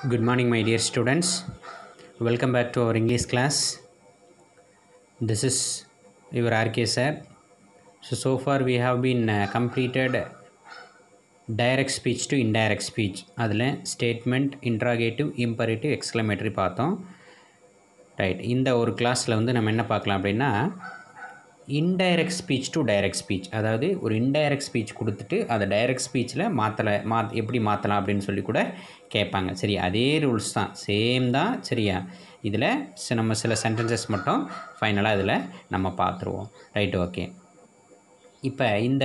Good morning, my dear students. Welcome back to our English class. This is your RK sir. So, so far we have been uh, completed direct speech to indirect speech. அதில் statement interrogative imperative exclamatory பார்த்தோம் right இந்த ஒரு கிளாஸில் வந்து நம்ம என்ன பார்க்கலாம் அப்படின்னா indirect speech to direct speech அதாவது ஒரு இன்டைரக்ட் ஸ்பீச் கொடுத்துட்டு அதை டைரக்ட் ஸ்பீச்சில் மாற்றலை மா எப்படி மாற்றலாம் அப்படின்னு சொல்லி கூட கேட்பாங்க சரி அதே ரூல்ஸ் தான் சேம் தான் சரியா இதில் சி- நம்ம சில சென்டென்சஸ் மட்டும் ஃபைனலாக இதில் நம்ம பார்த்துருவோம் ரைட் ஓகே இப்போ இந்த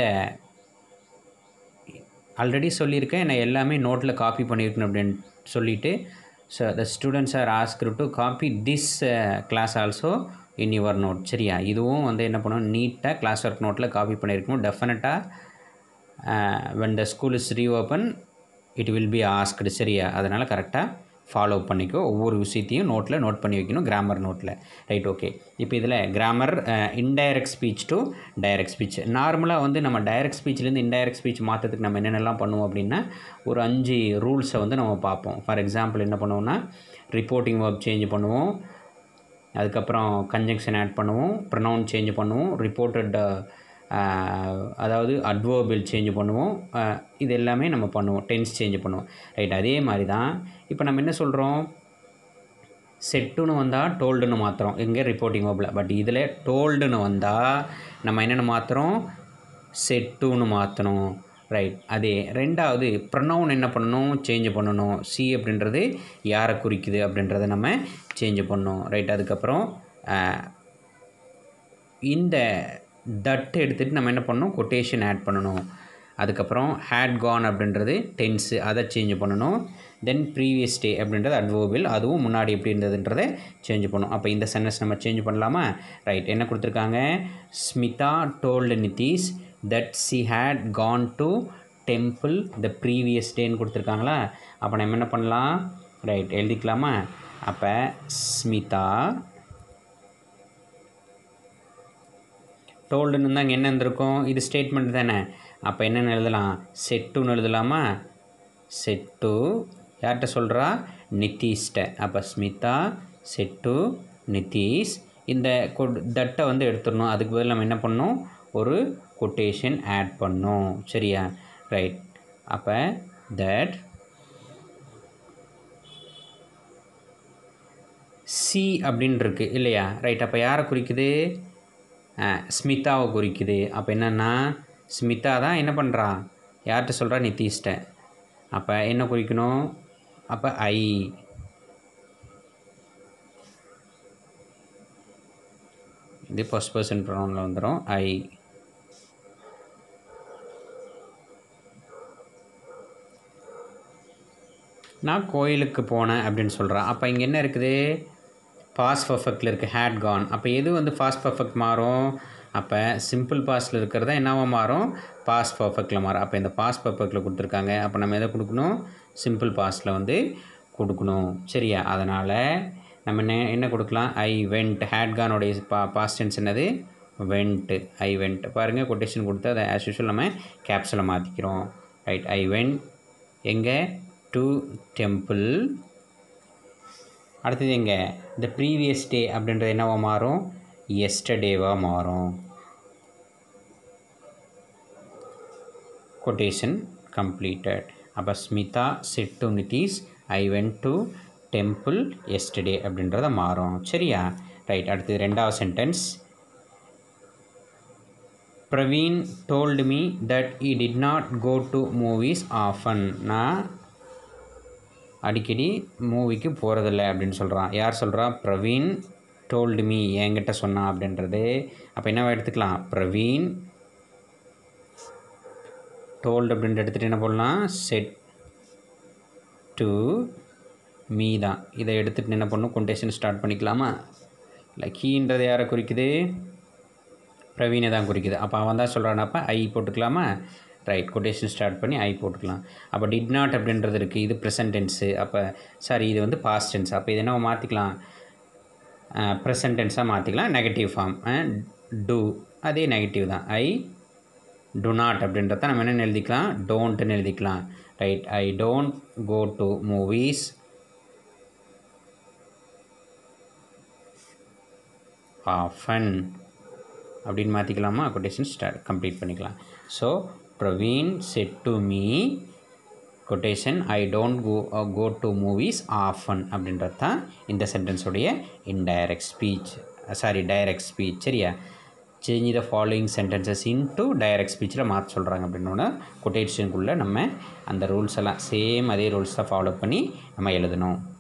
ஆல்ரெடி சொல்லியிருக்கேன் நான் எல்லாமே நோட்டில் காப்பி பண்ணியிருக்கணும் அப்படின்னு சொல்லிட்டு so the students are asked to copy this class also in your note சரியா இதுவும் வந்து என்ன பண்ணணும் நீட்டாக கிளாஸ் ஒர்க் நோட்டில் காப்பி பண்ணியிருக்கணும் டெஃபினட்டாக when the school is reopen it will be asked சரியா அதனால் கரெக்டாக ஃபாலோ பண்ணிக்கோ ஒவ்வொரு விஷயத்தையும் நோட்டில் நோட் பண்ணி வைக்கணும் கிராமர் நோட்டில் ரைட் ஓகே இப்போ இதில் grammar indirect speech to direct speech நார்மலாக வந்து நம்ம டைரக்ட் ஸ்பீச்லேருந்து இன்டைரக்ட் ஸ்பீச் மாற்றத்துக்கு நம்ம என்னென்னலாம் பண்ணுவோம் அப்படின்னா ஒரு அஞ்சு ரூல்ஸை வந்து நம்ம பார்ப்போம் ஃபார் எக்ஸாம்பிள் என்ன பண்ணுவோம்னா ரிப்போர்ட்டிங் ஒர்க் சேஞ்ச் பண்ணுவோம் அதுக்கப்புறம் கன்ஜங்ஷன் ஆட் பண்ணுவோம் ப்ரொனவுன் சேஞ்ச் பண்ணுவோம் ரிப்போர்ட்டட் அதாவது அட்வர்பில் சேஞ்ச் பண்ணுவோம் அஹ், இது எல்லாமே நம்ம பண்ணுவோம் டென்ஸ் சேஞ்ச் பண்ணுவோம் ரைட் அதே மாதிரி தான் இப்போ நம்ம என்ன சொல்கிறோம் செட்டுன்னு வந்தால் டோல்டுன்னு மாற்றுறோம் எங்கே ரிப்போர்ட்டிங் வேர்பில் பட் இதில் டோல்டுன்னு வந்தால் நம்ம என்னென்ன மாற்றுறோம் செட்டுன்னு மாற்றணும் ரைட் அதே ரெண்டாவது ப்ரொனவுன் என்ன பண்ணணும் சேஞ்ச் பண்ணணும் சி அப்படின்றது யாரை குறிக்குது அப்படின்றத நம்ம சேஞ்ச் பண்ணணும் ரைட் அதுக்கப்புறம் அஹ், இந்த தட் எடுத்துகிட்டு நம்ம என்ன பண்ணணும் கொட்டேஷன் ஆட் பண்ணணும் அதுக்கப்புறம் ஹேட் கான் அப்படின்றது டென்ஸு அதை சேஞ்ச் பண்ணணும் தென் ப்ரீவியஸ் டே அப்படின்றது அட்வோபில் அதுவும் முன்னாடி எப்படி இருந்ததுன்றதை சேஞ்ச் பண்ணணும் அப்போ இந்த சென்டென்ஸ் நம்ம சேஞ்ச் பண்ணலாமா ரைட் என்ன கொடுத்துருக்காங்க Smita told Nitish that she had gone to temple the previous டேன்னு கொடுத்துருக்காங்களா அப்போ நம்ம என்ன பண்ணலாம் ரைட் எழுதிக்கலாமா அப்போ ஸ்மிதா டோல்டுன்னு இருந்தால் அங்கே என்ன இருந்திருக்கும் இது ஸ்டேட்மெண்ட் தானே அப்போ என்னென்னு எழுதலாம் செட்டுன்னு எழுதலாமா செட்டு யார்கிட்ட சொல்கிறா நிதிஷ்ட அப்போ ஸ்மிதா செட்டு நிதிஷ் இந்த கொட் தட்டை வந்து எடுத்துடணும் அதுக்கு பதில் நம்ம என்ன பண்ணணும் ஒரு கொட்டேஷன் ஆட் பண்ணணும் சரியா ரைட் அப்போ தட் சி அப்படின்னு இருக்கு இல்லையா ரைட் அப்போ யாரை குறிக்குது ஆ, ஸ்மிதாவை குறிக்குது அப்போ என்னென்னா ஸ்மிதா தான் என்ன பண்ணுறா யார்கிட்ட சொல்கிறா நிதிஷ்ட அப்போ என்ன குறிக்கணும் அப்போ ஐ இது ஃபஸ்ட் பர்சன் ப்ரொனவுனில் வந்துடும் ஐ நான் கோயிலுக்கு போனேன் அப்படின்னு சொல்கிறேன் அப்போ இங்கே என்ன இருக்குது பாஸ் பர்ஃபெக்டில் இருக்குது ஹேட் கான் அப்போ எது வந்து ஃபாஸ்ட் பர்ஃபெக்ட் மாறும் அப்போ சிம்பிள் பாஸ்டில் இருக்கிறதா என்னவா மாறும் பாஸ் பர்ஃபெக்டில் மாறும் அப்போ இந்த பாஸ் பர்ஃபெக்டில் கொடுத்துருக்காங்க அப்போ நம்ம எதை கொடுக்கணும் சிம்பிள் பாஸ்டில் வந்து கொடுக்கணும் சரியா அதனால் நம்ம என்ன என்ன கொடுக்கலாம் ஐ வெண்ட் ஹேட் கானோடைய பா பாஸ்ட் டென்ஸ் என்னது வெண்ட் ஐ வெண்ட் பாருங்கள் கொட்டேஷன் கொடுத்து அதை ஆஸ் யூஷுவல் நம்ம கேப்ஸில் மாற்றிக்கிறோம் ரைட் ஐ வெண்ட் எங்கே டு டெம்பிள் அடுத்தது எங்கே இந்த ப்ரீவியஸ் டே அப்படின்றது என்னவா மாறும் எஸ்டர்டேவாக மாறும் கொட்டேஷன் கம்ப்ளீட்டட் அப்போ Smita said to Nitish I went to temple yesterday அப்படின்றத மாறும் சரியா ரைட் அடுத்தது ரெண்டாவது sentence Praveen told me that he did not go to movies often நான் அடிக்கடி மூவிக்கு போகிறதில்ல அப்படின்னு சொல்கிறான் யார் சொல்கிறா பிரவீன் டோல்டு மீ என்கிட்ட சொன்னான் அப்படின்றது அப்போ என்னவா எடுத்துக்கலாம் பிரவீன் டோல்டு அப்படின்ட்டு எடுத்துகிட்டு என்ன பண்ணலாம் செட் டு மீ தான் இதை எடுத்துகிட்டு என்ன பண்ணும் கொண்டேஷன் ஸ்டார்ட் பண்ணிக்கலாமா இல்லை கீன்றது யாரை குறிக்குது பிரவீனை தான் குறிக்குது அப்போ அவன் தான் சொல்கிறானப்ப ஐ போட்டுக்கலாமா ரைட் கொட்டேஷன் ஸ்டார்ட் பண்ணி ஐ போட்டுக்கலாம் அப்போ டிட் நாட் அப்படின்றது இருக்குது இது ப்ரெசன்ட் டென்ஸு அப்போ சாரி இது வந்து பாஸ்ட் டென்ஸ் அப்போ இது என்ன மாற்றிக்கலாம் ப்ரெசன்ட் டென்ஸாக மாற்றிக்கலாம் நெகட்டிவ் ஃபார்ம் டூ அதே நெகட்டிவ் தான் ஐ டு நாட் அப்படின்றத நம்ம என்னென்னு எழுதிக்கலாம் டோன்ட்டுன்னு எழுதிக்கலாம் right I don't go to movies often அப்படின்னு மாற்றிக்கலாமா கொட்டேஷன் ஸ்டார்ட் கம்ப்ளீட் பண்ணிக்கலாம் so Praveen said to me quotation I don't go go to movies often அப்படின்றது தான் இந்த சென்டென்ஸுடைய indirect speech sorry direct speech சரியா change the following sentences into direct ஸ்பீச்சில் மாற்ற சொல்கிறாங்க அப்படின்னோட கொட்டேஷனுக்குள்ளே நம்ம அந்த ரூல்ஸ் எல்லாம் சேம் அதே ரூல்ஸ் தான் ஃபாலோ பண்ணி நம்ம எழுதணும்